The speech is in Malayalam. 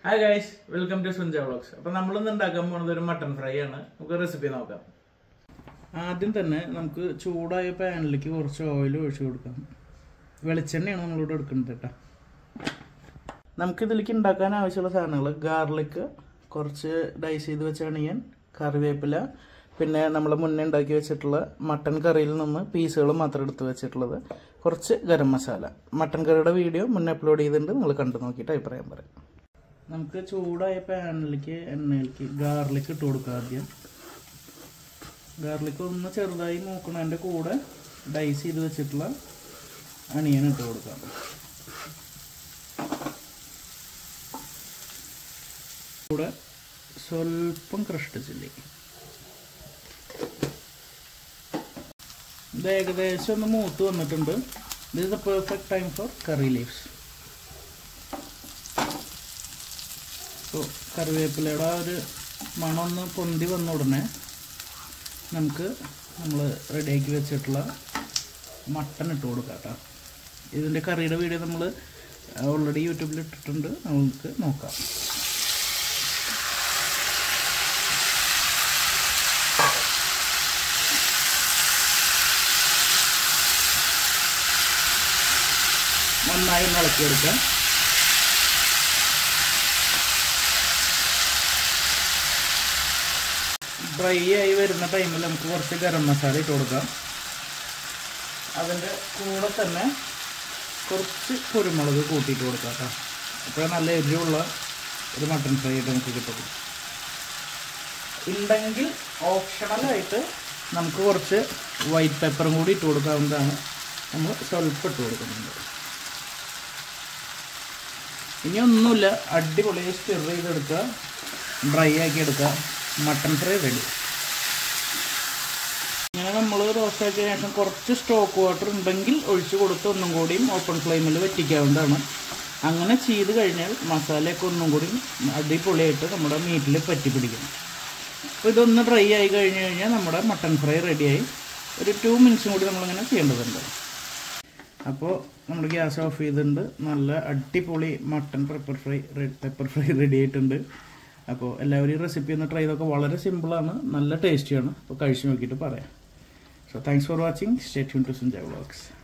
hi guys welcome to Suncha vlogs അപ്പോൾ നമ്മളിന്ന് ഉണ്ടാക്കാൻ പോകുന്നത് ഒരു മട്ടൺ ഫ്രൈ ആണ് നമുക്ക് റെസിപ്പി നോക്കാം ആദ്യം തന്നെ നമുക്ക് ചൂടായ പാനിലേക്ക് കുറച്ച് ഓയിൽ ഒഴിച്ചു കൊടുക്കാം വെളിച്ചെണ്ണയാണ് നമ്മളിവിടെ എടുക്കുന്നത് കേട്ടോ നമുക്കിതിലേക്ക് ഉണ്ടാക്കാൻ ആവശ്യമുള്ള സാധനങ്ങൾ ഗാർലിക് കുറച്ച് ഡൈസ് ചെയ്ത് വെച്ച അണിയൻ കറിവേപ്പില പിന്നെ നമ്മൾ മുന്നേ ഉണ്ടാക്കി വെച്ചിട്ടുള്ള മട്ടൻ കറിയിൽ നിന്ന് പീസുകൾ മാത്രം എടുത്ത് വെച്ചിട്ടുള്ളത് കുറച്ച് ഗരം മസാല മട്ടൻ കറിയുടെ വീഡിയോ മുന്നേ അപ്ലോഡ് ചെയ്തിട്ടുണ്ട് നിങ്ങൾ കണ്ടു നോക്കിയിട്ട് അഭിപ്രായം പറയാം നമുക്ക് ചൂടായ പാനിലേക്ക് എണ്ണയിലേക്ക് ഗാർലിക് ഇട്ട് കൊടുക്കുക ആദ്യം ഗാർലിക് ഒന്ന് ചെറുതായി മൂക്കണതിൻ്റെ കൂടെ ഡൈസ് ചെയ്ത് വെച്ചിട്ടുള്ള അണിയൻ ഇട്ട് കൊടുക്കാം കൂടെ സ്വല്പം ക്രഷ്ഡ് ചില്ലി ഇത് ഏകദേശം ഒന്ന് മൂത്ത് വന്നിട്ടുണ്ട് this is a perfect time for curry leaves അപ്പോൾ കറിവേപ്പിലയുടെ ആ ഒരു മണം ഒന്ന് പൊന്തി വന്ന ഉടനെ നമുക്ക് നമ്മൾ റെഡിയാക്കി വെച്ചിട്ടുള്ള മട്ടൺ ഇട്ട് കൊടുക്കാം കേട്ടോ ഇതിൻ്റെ കറിയുടെ വീഡിയോ നമ്മൾ ഓൾറെഡി യൂട്യൂബിൽ ഇട്ടിട്ടുണ്ട് നമുക്ക് നോക്കാം നന്നായി ഒന്ന് ഇളക്കിയെടുക്കാം ഡ്രൈ ആയി വരുന്ന ടൈമിൽ നമുക്ക് കുറച്ച് ഗരം മസാല ഇട്ട് കൊടുക്കാം അതിൻ്റെ കൂടെ തന്നെ കുറച്ച് കുരുമുളക് കൂട്ടിയിട്ട് കൊടുക്കാം കേട്ടോ അപ്പോൾ നല്ല എരിവുള്ള ഒരു മട്ടൺ ഫ്രൈ ആയിട്ട് നമുക്ക് കിട്ടും ഉണ്ടെങ്കിൽ ഓപ്ഷണലായിട്ട് നമുക്ക് കുറച്ച് വൈറ്റ് പെപ്പറും കൂടി ഇട്ട് കൊടുക്കാവുന്നതാണ് നമ്മൾ സ്വല്പം ഇട്ട് കൊടുക്കുന്നുണ്ട് ഇനി ഒന്നുമില്ല അടിപൊളി സ്റ്റിർ ചെയ്തെടുക്കുക ഡ്രൈ ആക്കി എടുക്കുക മട്ടൺ ഫ്രൈ റെഡി ഇങ്ങനെ നമ്മൾ റോസ്റ്റാക്കിയ ശേഷം കുറച്ച് സ്റ്റോക്ക് വാട്ടർ ഉണ്ടെങ്കിൽ ഒഴിച്ച് കൊടുത്ത് ഒന്നും കൂടിയും ഓപ്പൺ ഫ്ലെയിമിൽ വറ്റിക്കാവുന്നതാണ് അങ്ങനെ ചെയ്ത് കഴിഞ്ഞാൽ മസാലയൊക്കെ ഒന്നും കൂടി അടിപൊളിയായിട്ട് നമ്മുടെ മീറ്റിൽ പറ്റി പിടിക്കും അപ്പോൾ ഇതൊന്ന് ഡ്രൈ ആയി കഴിഞ്ഞ് കഴിഞ്ഞാൽ നമ്മുടെ മട്ടൺ ഫ്രൈ റെഡിയായി ഒരു ടു മിനിറ്റ്സും കൂടി നമ്മളിങ്ങനെ ചെയ്യേണ്ടതുണ്ട് അപ്പോൾ നമ്മൾ ഗ്യാസ് ഓഫ് ചെയ്തിട്ടുണ്ട് നല്ല അടിപൊളി mutton pepper fry red pepper fry ready ആയിട്ടുണ്ട് അപ്പോൾ എല്ലാവരും ഈ റെസിപ്പി ഒന്ന് ട്രൈ ചെയ്തൊക്കെ വളരെ സിമ്പിളാണ് നല്ല ടേസ്റ്റിയാണ് അപ്പോൾ കഴിച്ച് നോക്കിയിട്ട് പറയാം so thanks for watching stay tuned to Suncha vlogs